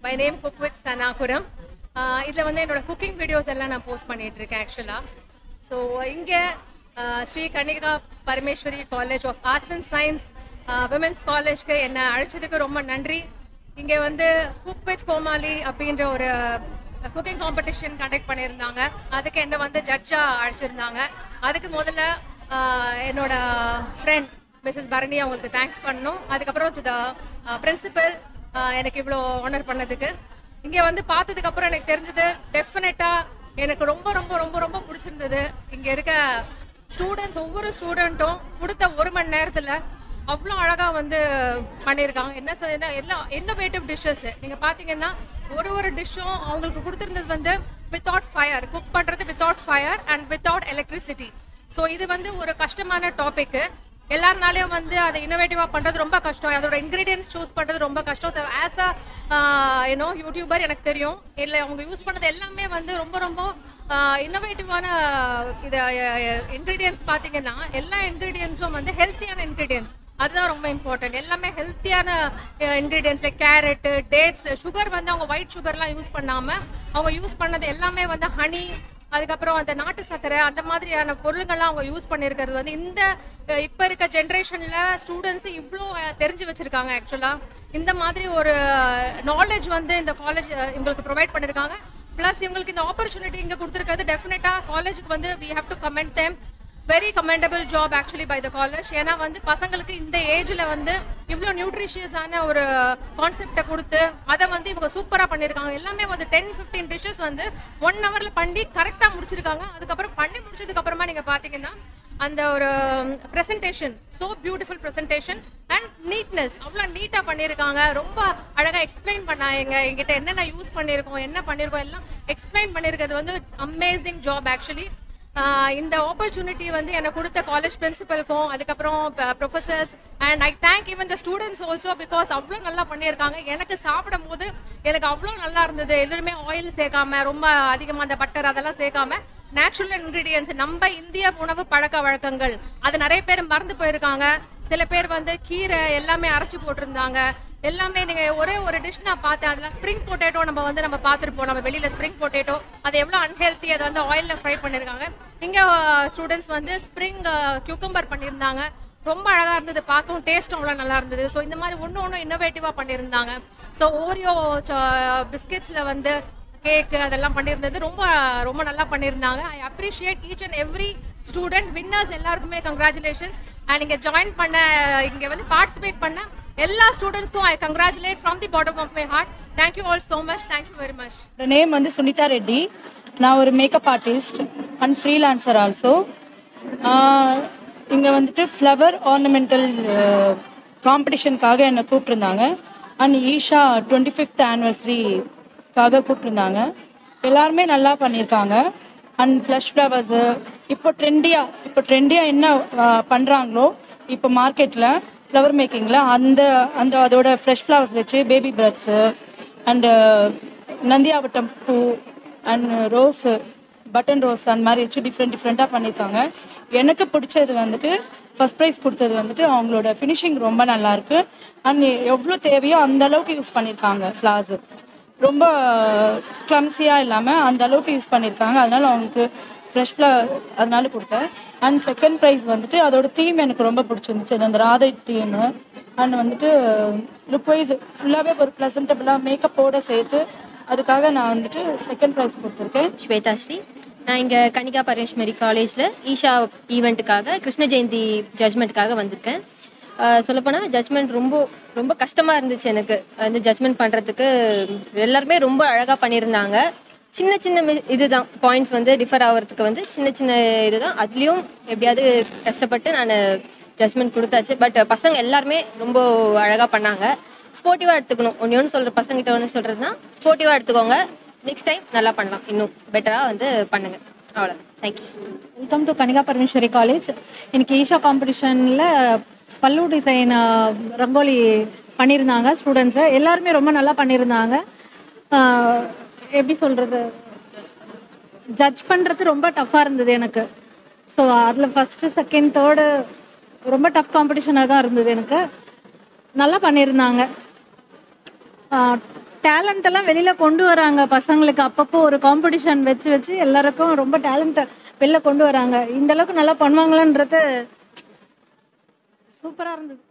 my name cook with சனாபுரம் இதில் வந்து என்னோட குக்கிங் வீடியோஸ் எல்லாம் நான் போஸ்ட் பண்ணிட்டு இருக்கேன் ஆக்சுவலாக ஸோ இங்கே Shri Kanika Parameswari college of arts and science women's காலேஜ்க்கு என்னை அழைச்சதுக்கு ரொம்ப நன்றி இங்கே வந்து குக் வித் கோமாளி அப்படின்ற ஒரு குக்கிங் காம்படிஷன் கண்டக்ட் பண்ணியிருந்தாங்க அதுக்கு என்னை வந்து ஜட்ஜாக அழைச்சிருந்தாங்க அதுக்கு முதல்ல ஆஹ், என்னோட ஃப்ரெண்ட் மிஸ்ஸஸ் பரணி அவங்களுக்கு தேங்க்ஸ் பண்ணணும் அதுக்கப்புறம் டு த பிரின்சிபல் எனக்கு இவ்வளோ ஆனர் பண்ணதுக்கு இங்கே வந்து பார்த்ததுக்கு அப்புறம் எனக்கு தெரிஞ்சது டெஃபினட்டாக எனக்கு ரொம்ப ரொம்ப ரொம்ப ரொம்ப பிடிச்சிருந்தது இங்கே இருக்க ஸ்டூடெண்ட்ஸ் ஒவ்வொரு ஸ்டூடெண்ட்டும் கொடுத்த ஒரு மணி நேரத்தில் அவ்வளோ அழகாக வந்து பண்ணியிருக்காங்க என்ன சொல் என்ன எல்லாம் இன்னோவேட்டிவ் டிஷ்ஷஸ் நீங்கள் பார்த்தீங்கன்னா ஒரு ஒரு டிஷ்ஷும் அவங்களுக்கு கொடுத்துருந்தது வந்து வித்தவுட் ஃபயர் குக் பண்ணுறது without fire and without electricity so இது வந்து ஒரு கஷ்டமான டாபிக்கு எல்லாருனாலையும் வந்து அதை இன்னோவேட்டிவாக பண்ணுறது ரொம்ப கஷ்டம் அதோட இன்க்ரீடியன்ஸ் சூஸ் பண்ணுறது ரொம்ப கஷ்டம் so as a you know YouTuber எனக்கு தெரியும் இல்லை அவங்க யூஸ் பண்ணது எல்லாமே வந்து ரொம்ப ரொம்ப இன்னோவேட்டிவான இது இன்க்ரீடியன்ஸ் பார்த்தீங்கன்னா எல்லா இன்க்ரீடியன்ஸும் வந்து ஹெல்த்தியான இன்க்ரீடியன்ஸ் அதுதான் ரொம்ப இம்பார்ட்டன்ட் எல்லாமே ஹெல்த்தியான ingredients like carrot dates sugar வந்து அவங்க ஒயிட் சுகர்லாம் யூஸ் பண்ணாமல் அவங்க யூஸ் பண்ணது எல்லாமே வந்து ஹனி அதுக்கப்புறம் அந்த நாட்டு சர்க்கரை அந்த மாதிரியான பொருளுங்கள்லாம் அவங்க யூஸ் பண்ணியிருக்கிறது வந்து இந்த அஹ், இப்ப இருக்க ஜென்ரேஷன்ல ஸ்டூடெண்ட்ஸ் இவ்வளோ அஹ், தெரிஞ்சு வச்சிருக்காங்க ஆக்சுவலா இந்த மாதிரி ஒரு நாலேஜ் வந்து இந்த காலேஜ் இவங்களுக்கு ப்ரொவைட் பண்ணியிருக்காங்க ப்ளஸ் இவங்களுக்கு இந்த ஆப்பர்ச்சுனிட்டி இங்கே கொடுத்துருக்கிறது டெஃபினட்டா காலேஜுக்கு வந்து we have to comment them very commendable job actually by the college ஏன்னா வந்து பசங்களுக்கு இந்த ஏஜ்ல வந்து இவ்வளோ நியூட்ரிஷியஸான ஒரு கான்செப்டை கொடுத்து அதை வந்து இவங்க சூப்பராக பண்ணியிருக்காங்க எல்லாமே வந்து டென் ஃபிஃப்டீன் டிஷ்ஷஸ் வந்து ஒன் ஹவர்ல பண்ணி கரெக்டாக முடிச்சிருக்காங்க அதுக்கப்புறம் பண்ணி முடிச்சதுக்கு அப்புறமா நீங்க பாத்தீங்கன்னா அந்த ஒரு presentation so beautiful presentation and neatness அவ்வளோ நீட்டாக பண்ணியிருக்காங்க ரொம்ப அழகாக எக்ஸ்பிளைன் பண்ணாங்க எங்கிட்ட என்னென்ன யூஸ் பண்ணியிருக்கோம் என்ன பண்ணியிருக்கோம் எல்லாம் எக்ஸ்பிளைன் பண்ணியிருக்கிறது வந்து அமேசிங் ஜாப் ஆக்சுவலி இந்த ஆப்பர்ச்சுனிட்டி வந்து எனக்கு கொடுத்த காலேஜ் பிரின்சிபலுக்கும் அதுக்கப்புறம் professors and I thank even the students also because அவ்வளோ நல்லா பண்ணியிருக்காங்க எனக்கு சாப்பிடும் போது எனக்கு அவ்வளோ நல்லா இருந்தது எதுவுமே ஆயில் சேர்க்காம ரொம்ப அதிகமாக அந்த பட்டர் அதெல்லாம் சேர்க்காம நேச்சுரல் இன்கிரீடியன்ஸ் நம்ம இந்திய உணவு பழக்க வழக்கங்கள் அது நிறைய பேர் மறந்து போயிருக்காங்க சில பேர் வந்து கீரை எல்லாமே அரைச்சு போட்டிருந்தாங்க எல்லாமே நீங்க ஒரே ஒரு டிஷ் நான் பார்த்தேன் அதுல ஸ்ப்ரிங் பொட்டேட்டோ நம்ம வந்து நம்ம பார்த்துருப்போம் நம்ம வெளியில ஸ்ப்ரிங் பொட்டேட்டோ அது எவ்வளோ அன்ஹெல்த்தி அதை வந்து ஆயில்ல ஃப்ரை பண்ணியிருக்காங்க இங்க ஸ்டூடெண்ட்ஸ் வந்து ஸ்ப்ரிங் கியூக்கம்பர் பண்ணியிருந்தாங்க ரொம்ப அழகா இருந்தது பார்க்கவும் டேஸ்ட்டும் அவ்வளோ நல்லா இருந்தது ஸோ இந்த மாதிரி ஒன்று ஒன்று இன்னோவேட்டிவாக பண்ணியிருந்தாங்க ஸோ ஓரியோ பிஸ்கெட்ஸில் வந்து கேக்கு அதெல்லாம் பண்ணியிருந்தது ரொம்ப ரொம்ப நல்லா பண்ணியிருந்தாங்க I appreciate each and every student winners எல்லாருக்குமே கங்க்ராச்சுலேஷன்ஸ் அண்ட் இங்கே ஜாயின் பண்ண இங்கே வந்து பார்ட்டிசிபேட் பண்ண எல்லா ஸ்டூடெண்ட்ஸ்க்கும் I congratulate from the bottom of my heart thank you all so much thank you very much என்னோட நேம் வந்து சுனிதா ரெட்டி நான் ஒரு makeup artist and freelancer also இங்கே வந்துட்டு ஃப்ளவர் ஆர்னமெண்டல் காம்படிஷனுக்காக என்னை கூப்பிட்ருந்தாங்க அண்ட் ஈஷா டுவெண்ட்டி ஃபிஃப்த் ஆனிவர்சரிக்காக கூப்பிட்ருந்தாங்க எல்லாருமே நல்லா பண்ணியிருக்காங்க அண்ட் ஃப்ளஷ் ஃப்ளவர்ஸு இப்போ ட்ரெண்டியாக இப்போ ட்ரெண்டியாக என்ன பண்ணுறாங்களோ இப்போ மார்க்கெட்டில் ஃப்ளவர் மேக்கிங்கில் அந்த அந்த அதோட ஃப்ரெஷ் ஃப்ளவர்ஸ் வச்சு பேபி பிரெட்ஸு அண்டு நந்தியாவட்டம் பூ அண்ட் ரோஸு பட்டன் ரோஸ் அந்த மாதிரி வச்சு டிஃப்ரெண்ட் டிஃப்ரெண்ட்டாக பண்ணியிருக்காங்க எனக்கு பிடிச்சது வந்துட்டு ஃபர்ஸ்ட் ப்ரைஸ் கொடுத்தது வந்துட்டு அவங்களோட ஃபினிஷிங் ரொம்ப நல்லா இருக்கு அண்ட் எவ்வளோ தேவையோ அந்த அளவுக்கு யூஸ் பண்ணியிருக்காங்க ஃப்ளார்ஸு ரொம்ப கிளம்ஸியாக இல்லாமல் அந்த அளவுக்கு யூஸ் பண்ணியிருக்காங்க அதனால அவங்களுக்கு ஃப்ரெஷ் ஃப்ளவர் அதனால கொடுத்தேன் அண்ட் செகண்ட் ப்ரைஸ் வந்துட்டு அதோட தீம் எனக்கு ரொம்ப பிடிச்சிருந்துச்சு அது அந்த ராதை தீமு அண்ட் வந்துட்டு லுக் வைஸ் ஃபுல்லாகவே ஒரு ப்ளசன்டபுளாக மேக்கப்போட சேர்த்து அதுக்காக நான் வந்துட்டு செகண்ட் ப்ரைஸ் கொடுத்துருக்கேன் ஸ்வேதா ஸ்ரீ நான் இங்கே கனிகா பரமேஸ்வரி காலேஜில் ஈஷா ஈவெண்ட்டுக்காக கிருஷ்ண ஜெயந்தி ஜட்மெண்ட்டுக்காக வந்திருக்கேன் சொல்லப்போனால் ஜட்மெண்ட் ரொம்ப ரொம்ப கஷ்டமாக இருந்துச்சு எனக்கு வந்து ஜட்மெண்ட் பண்ணுறதுக்கு எல்லாருமே ரொம்ப அழகாக பண்ணியிருந்தாங்க சின்ன சின்ன மி- இதுதான் பாயிண்ட்ஸ் வந்து டிஃபர் ஆகிறதுக்கு வந்து சின்ன சின்ன இதுதான் அதுலேயும் எப்படியாவது கஷ்டப்பட்டு நான் ஜட்மெண்ட் கொடுத்தாச்சு பட் பசங்க எல்லாருமே ரொம்ப அழகாக பண்ணாங்க ஸ்போர்ட்டிவாக எடுத்துக்கணும் ஒன்று ஒன்று சொல்கிற பசங்கிட்ட ஒன்று சொல்கிறதுனா ஸ்போர்ட்டிவாக எடுத்துக்கோங்க நெக்ஸ்ட் டைம் நல்லா பண்ணலாம் இன்னும் பெட்டராக வந்து பண்ணுங்க அவ்வளோ thank you welcome to Kanika Parameswari college இன்னைக்கு ஈஷா காம்படிஷனில் பல்லு டிசைன் ரங்கோலி பண்ணியிருந்தாங்க ஸ்டூடெண்ட்ஸு எல்லாருமே ரொம்ப நல்லா பண்ணியிருந்தாங்க ஆஹ் எப்படி சொல்கிறது ஜட்ஜ் பண்ணுறது ரொம்ப டஃப்பாக இருந்தது எனக்கு ஸோ அதில் ஃபஸ்ட்டு செகண்ட் தேர்டு ரொம்ப டஃப் காம்படிஷனாக தான் இருந்தது எனக்கு நல்லா பண்ணியிருந்தாங்க டேலண்ட் எல்லாம் வெளியில கொண்டு வராங்க பசங்களுக்கு அப்பப்போ ஒரு காம்படிஷன் வச்சு வச்சு எல்லாருக்கும் ரொம்ப டேலண்ட் வெளில கொண்டு வராங்க இந்த அளவுக்கு நல்லா பண்ணுவாங்களான்றது சூப்பரா இருந்தது